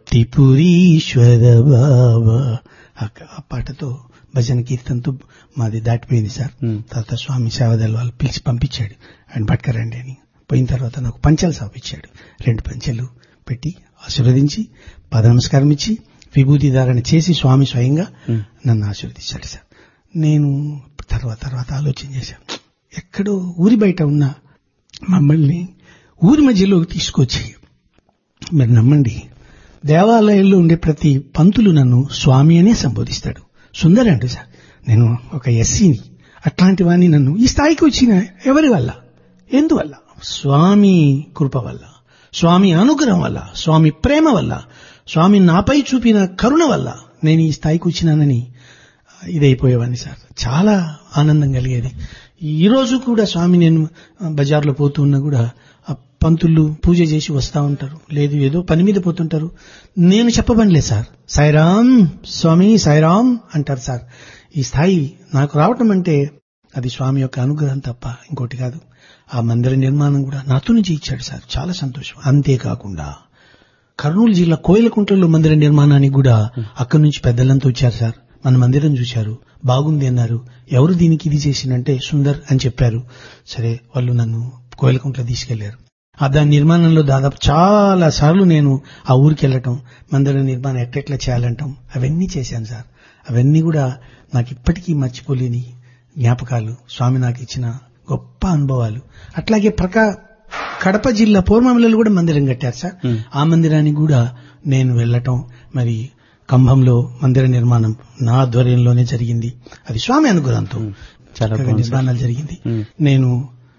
త్రిపురీశ్వర బాబా ఆ ఆ పాటతో భజన కీర్తనతో మాది దాటిపోయింది సార్ Hmm. తర్వాత స్వామి సేవదల్ వాళ్ళు పిలిచి పంపించాడు ఆయన పట్టుకరండి అని పోయిన తర్వాత నాకు పంచలు సాపించాడు రెండు పంచెలు పెట్టి ఆశీర్వదించి పద నమస్కారం ఇచ్చి విభూతి ధారణ చేసి స్వామి స్వయంగా Hmm. నన్ను ఆశీర్వదించాడు సార్ నేను తర్వాత తర్వాత ఆలోచన చేశాను ఎక్కడో ఊరి బయట ఉన్న మమ్మల్ని ఊరి మధ్యలోకి తీసుకొచ్చి మీరు నమ్మండి దేవాలయంలో ఉండే ప్రతి పంతులు నన్ను స్వామి అనే సంబోధిస్తాడు సుందరి అంటూ సార్ నేను ఒక ఎస్సీని అట్లాంటి వాడిని నన్ను ఈ స్థాయికి వచ్చిన ఎవరి వల్ల ఎందువల్ల స్వామి కృప వల్ల స్వామి అనుగ్రహం వల్ల స్వామి ప్రేమ వల్ల స్వామి నాపై చూపిన కరుణ వల్ల నేను ఈ స్థాయికి వచ్చినానని ఇదైపోయేవాడిని సార్ చాలా ఆనందం కలిగేది ఈ రోజు కూడా స్వామి నేను ఆ, బజార్లో పోతూ ఉన్నా కూడా ఆ పంతులు పూజ చేసి వస్తా ఉంటారు లేదు ఏదో పని మీద పోతుంటారు నేను చెప్పబనిలే సార్ సాయిరామ్ స్వామి సాయిరామ్ అంటారు సార్ ఈ స్థాయి నాకు రావటం అంటే అది స్వామి యొక్క అనుగ్రహం తప్ప ఇంకోటి కాదు ఆ మందిర నిర్మాణం కూడా నాతో నుంచి ఇచ్చాడు సార్ చాలా సంతోషం అంతేకాకుండా కర్నూలు జిల్లా కోయిలకుంటలో మందిర నిర్మాణానికి కూడా అక్కడి నుంచి పెద్దలంతా వచ్చారు సార్ మన మందిరం చూశారు బాగుంది అన్నారు ఎవరు దీనికి ఇది చేసిందంటే సుందర్ అని చెప్పారు సరే వాళ్ళు నన్ను కోయిలకుంట్ల తీసుకెళ్లారు ఆ దాని నిర్మాణంలో దాదాపు చాలా సార్లు నేను ఆ ఊరికి వెళ్ళటం మందిర నిర్మాణం ఎట్టెట్లా చేయాలంటాం అవన్నీ చేశాను సార్ అవన్నీ కూడా నాకు ఇప్పటికీ మర్చిపోలేని జ్ఞాపకాలు స్వామి నాకు ఇచ్చిన గొప్ప అనుభవాలు అట్లాగే ప్రకా కడప జిల్లా పూర్వమిల్లలో కూడా మందిరం కట్టారు సార్ Hmm. ఆ మందిరానికి కూడా నేను వెళ్ళటం మరి కంభంలో మందిర నిర్మాణం నా ఆధ్వర్యంలోనే జరిగింది అది స్వామి అనుగ్రహంతో చాలా చక్కగా బాగుంది సార్. నిర్మాణాలు జరిగింది Hmm. నేను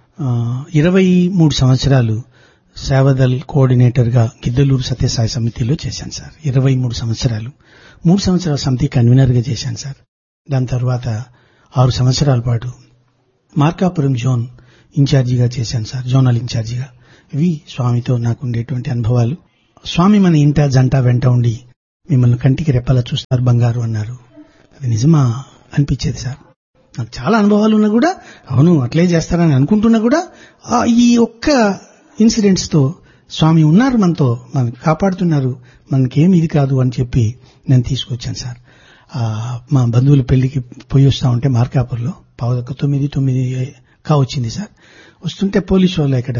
ఇరవై మూడు సంవత్సరాలు సేవదల్ కోఆర్డినేటర్ గా గిద్దలూరు సత్యసాయి సమితిలో చేశాను సార్ ఇరవై మూడు సంవత్సరాలు మూడు సంవత్సరాల సమితి కన్వీనర్ గా చేశాను సార్ దాని తర్వాత ఆరు సంవత్సరాల పాటు మార్కాపురం జోన్ ఇన్ఛార్జిగా చేశాను సార్ జోనల్ ఇన్ఛార్జిగా ఇవి స్వామితో నాకు ఉండేటువంటి అనుభవాలు స్వామి మన ఇంట జంట వెంట ఉండి మిమ్మల్ని కంటికి రెప్పలా చూస్తారు బంగారు అన్నారు అది నిజమా అనిపించేది సార్ నాకు చాలా అనుభవాలు ఉన్నా కూడా అవును అట్లే చేస్తారని అనుకుంటున్నా కూడా ఆ ఈ ఒక్క ఇన్సిడెంట్స్ తో స్వామి ఉన్నారు మనతో మనకి కాపాడుతున్నారు మనకేం ఇది కాదు అని చెప్పి నేను తీసుకొచ్చాను సార్ ఆ, మా బంధువుల పెళ్లికి పోయి వస్తా ఉంటే మార్కాపూర్లో పావుదొక్క తొమ్మిది తొమ్మిది కా వచ్చింది సార్ వస్తుంటే పోలీసు వాళ్ళు ఇక్కడ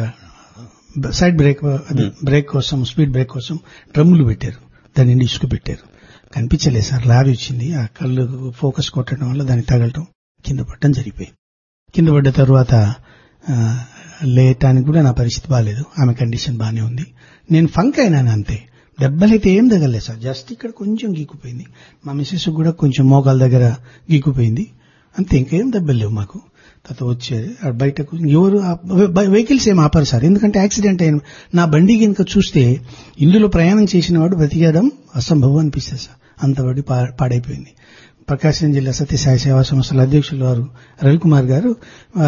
సైడ్ బ్రేక్ అది బ్రేక్ కోసం స్పీడ్ బ్రేక్ కోసం డ్రమ్ములు పెట్టారు దాని నిండి ఇసుక పెట్టారు కనిపించలేదు సార్ లారీ వచ్చింది ఆ కళ్ళు ఫోకస్ కొట్టడం వల్ల దాన్ని తగలటం కింద పడటం జరిగిపోయింది కింద పడ్డ తర్వాత ఆ, లేయటానికి కూడా నా పరిస్థితి బాగాలేదు ఆమె కండిషన్ బాగానే ఉంది నేను ఫంక్ అయినాను అంతే దెబ్బలైతే ఏం తగలేదు సార్ జస్ట్ ఇక్కడ కొంచెం గీకుపోయింది మా మిస్సెస్ కూడా కొంచెం మోకాల దగ్గర గీకుపోయింది అంతే ఇంకేం దెబ్బలు లేవు మాకు తర్వాత వచ్చేది ఆ బయటకు ఎవరు వెహికల్స్ ఏం ఆపారు సార్ ఎందుకంటే యాక్సిడెంట్ అయిన నా బండి కనుక చూస్తే ఇందులో ప్రయాణం చేసిన వాడు బ్రతికేయడం అసంభవం అనిపిస్తుంది సార్ అంతబడి పా- పాడైపోయింది ప్రకాశం జిల్లా సత్యసాయి సేవా సంస్థల అధ్యక్షులు వారు రవికుమార్ గారు ఆ,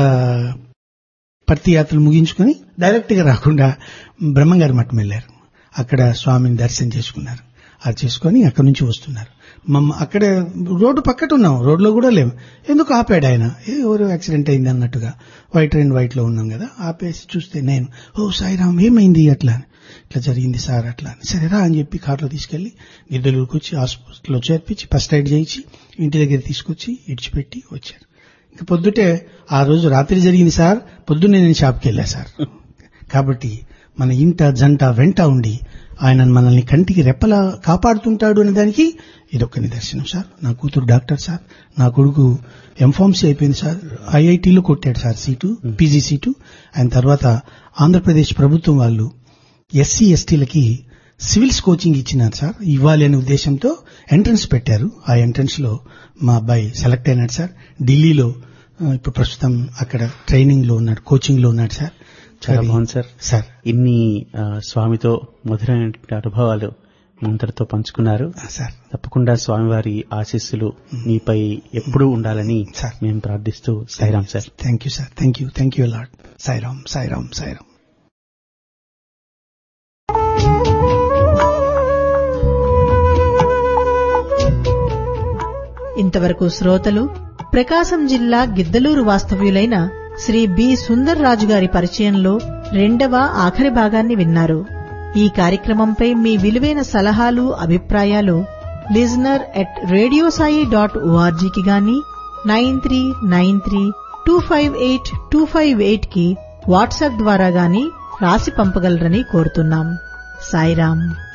పత్తి యాత్రలు ముగించుకొని డైరెక్ట్ గా రాకుండా బ్రహ్మంగారి మఠం వెళ్లారు అక్కడ స్వామిని దర్శనం చేసుకున్నారు అది చేసుకొని అక్కడి నుంచి వస్తున్నారు మమ్మ అక్కడ రోడ్డు పక్కట ఉన్నాం రోడ్లో కూడా లేవు ఎందుకు ఆపాడు ఆయన ఏ ఎవరు యాక్సిడెంట్ అయింది అన్నట్టుగా వైట్ అండ్ వైట్ లో ఉన్నాం కదా ఆపేసి చూస్తే నేను ఓ సాయిరామ్ ఏమైంది అట్లా అని. ఇట్లా జరిగింది సార్ అట్లా అని. సరే రా అని చెప్పి కార్లో తీసుకెళ్లి గిద్దలూరుకు వచ్చి హాస్పిటల్లో చేర్పించి ఫస్ట్ ఎయిడ్ చేయించి ఇంటి దగ్గర తీసుకొచ్చి ఇడిచిపెట్టి వచ్చారు ఇంకా పొద్దుటే ఆ రోజు రాత్రి జరిగింది సార్ పొద్దున్నే నేను షాప్కి వెళ్ళా సార్ కాబట్టి మన ఇంట జంట వెంట ఉండి ఆయన మనల్ని కంటికి రెప్పలా కాపాడుతుంటాడు అనే దానికి ఇదొక నిదర్శనం సార్ నా కూతురు డాక్టర్ సార్ నా కొడుకు ఎంఫార్మసీ అయిపోయింది సార్ ఐఐటీలో కొట్టాడు సార్ సీటు పీజీ సీటు ఆయన తర్వాత ఆంధ్రప్రదేశ్ ప్రభుత్వం వాళ్ళు ఎస్సీ ఎస్టీలకి సివిల్స్ కోచింగ్ ఇచ్చినారు సార్ ఇవ్వాలి అనే ఉద్దేశంతో ఎంట్రన్స్ పెట్టారు ఆ ఎంట్రన్స్ లో మా అబ్బాయి సెలెక్ట్ అయినాడు సార్ ఢిల్లీలో ఆ, ఇప్పుడు ప్రస్తుతం అక్కడ ట్రైనింగ్ లో ఉన్నాడు కోచింగ్ లో ఉన్నాడు సార్ చాలా అది- బాగుంది సార్ సార్ ఇన్ని ఆ, స్వామితో మధురైన అనుభవాలు అందరితో పంచుకున్నారు ఆ, సార్ తప్పకుండా స్వామివారి ఆశీస్సులు మీపై ఎప్పుడూ ఉండాలని సార్. మేము ప్రార్థిస్తూ Sairam sir thank you sir thank you thank you lord Sairam Sairam Sairam ఇంతవరకు శ్రోతలు ప్రకాశం జిల్లా గిద్దలూరు వాస్తవ్యులైన శ్రీ బి సుందర్ రాజు గారి పరిచయంలో రెండవ ఆఖరి భాగాన్ని విన్నారు ఈ కార్యక్రమంపై మీ విలువైన సలహాలు అభిప్రాయాలు లిజనర్ ఎట్ రేడియోసాయి డాట్ ఓఆర్జీకి గాని nine three nine three two five eight two five eight కి వాట్సాప్ ద్వారా గాని రాసి పంపగలరని కోరుతున్నాం సాయిరాం